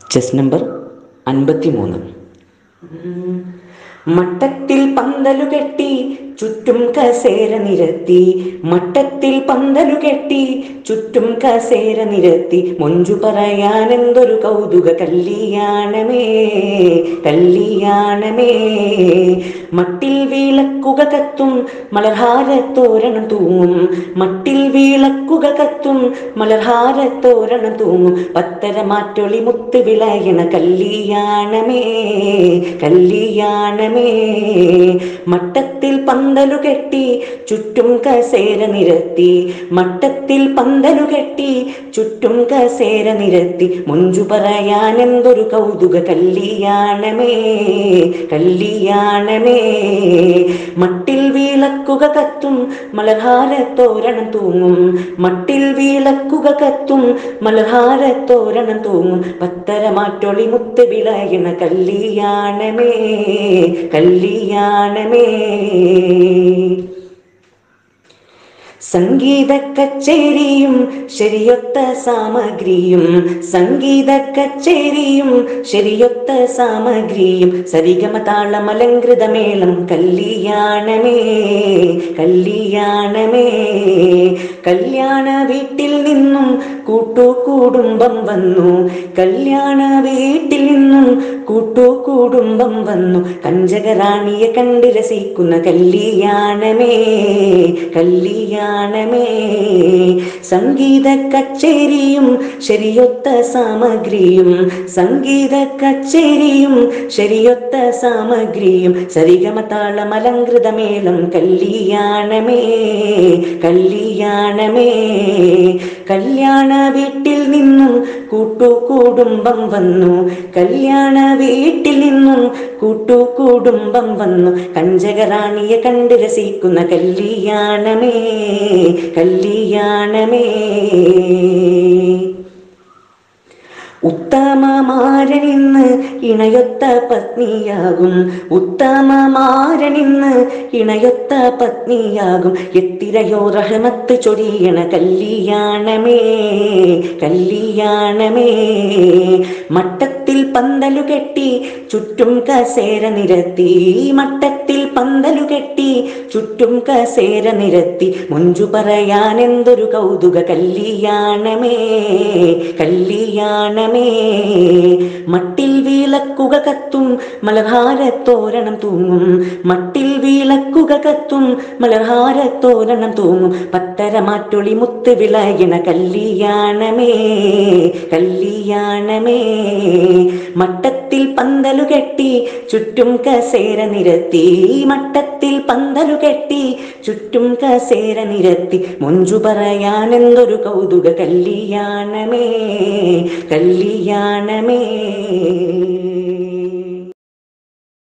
chess number അൻപത്തി മൂന്ന് മട്ടത്തിൽ പന്തലു കെട്ടി ചുറ്റും കസേര നിരത്തി മട്ടത്തിൽ പന്തലു കെട്ടി ചുറ്റും കസേര നിരത്തി മൊഞ്ചു പറയാൻ എന്തൊരു കൗതുക കല്യാണമേ കല്യാണമേ മട്ടിൽ വിളക്കുക കത്തും മലർഹാരത്തോരണം തൂങ്ങും മട്ടിൽ വിളക്കുക കത്തും മലർഹാരത്തോരണം തൂങ്ങും പത്തര മാറ്റൊളി മുത്ത് വിളയണ കല്യാണമേ കല്യാണമേ മട്ടത്തിൽ പന്തലു കെട്ടി ചുറ്റും കസേര നിരത്തി മട്ടത്തിൽ പന്തലു കെട്ടി ചുറ്റും കസേര നിരത്തി മുഞ്ചു പറയാൻ എന്തൊരു കൗതുക കല്യാണമേ കല്യാണമേ മട്ടിൽ വിളക്കുക കത്തും മലഹാരത്തോരണം തൂങ്ങും മട്ടിൽ വിളക്കുക കത്തും മലഹാരത്തോരണം തൂങ്ങും പത്തര മാറ്റൊളി മുത്ത് വിളയണ കല്യാണമേ കല്യാണമേ സംഗീത കച്ചേരിയും ശരിയൊത്ത സാമഗ്രിയും സംഗീത കച്ചേരിയും ശരിയൊത്ത സാമഗ്രിയും സരിഗമ താളമലങ്കൃത മേളം കല്യാണമേ കല്യാണമേ കല്യാണ വീട്ടിൽ നിന്നും കൂട്ടുകുടുംബം വന്നു കല്യാണ വീട്ടിൽ നിന്നും കൂട്ടുകുടുംബം വന്നു കഞ്ചകറാണിയെ കണ്ട് രസിക്കുന്ന കല്യാണമേ കല്യാണമേ സംഗീത കച്ചേരിയും ശരിയൊത്ത സാമഗ്രിയും സംഗീത കച്ചേരിയും ശരിയൊത്ത സാമഗ്രിയും സരിഗമ താളമലങ്കൃത മേളം കല്യാണമേ കല്യാണമേ കല്യാണ വീട്ടിൽ നിന്നും കൂട്ടുകുടുംബം വന്നു കല്യാണ വീട്ടിൽ നിന്നും കൂട്ടുകുടുംബം വന്നു കഞ്ചകറാണിയെ കണ്ട് രസിക്കുന്ന കല്യാണമേ കല്യാണമേ ഉത്തമമാരനിന്ന് ഇണയൊത്ത പത്നിയാകും ഉത്തമമാരനിന്ന് ഇണയൊത്ത പത്നിയാകും എത്തിരയോ റഹമത്ത് ചൊരിയണ കല്യാണമേ കല്യാണമേ മട്ടത്തിൽ പന്തലു കെട്ടി ചുറ്റും കസേര നിരത്തി മട്ടത്തിൽ പന്തലു കെട്ടി ചുറ്റും കസേര നിരത്തി മുഞ്ചു പറയാൻ എന്തൊരു കൗതുക കല്യാണമേ കല്യാണമേ മട്ടിൽ വിളക്കുക കത്തും മലഹാരത്തോരണം തൂങ്ങും മട്ടിൽ വിളക്കുക കത്തും മലഹാരത്തോരണം തൂങ്ങും പത്തര മാറ്റൊളി മുത്ത് വിളയണ കല്യാണമേ കല്യാണമേ മട്ടത്തിൽ പന്തലു കെട്ടി ചുറ്റും കസേര നിരത്തി മട്ടത്തിൽ പന്തലു കെട്ടി ചുറ്റും കസേര നിരത്തി മുഞ്ചു പറയാൻ എന്തൊരു കൗതുക കല്യാണമേ കല്യാണമേ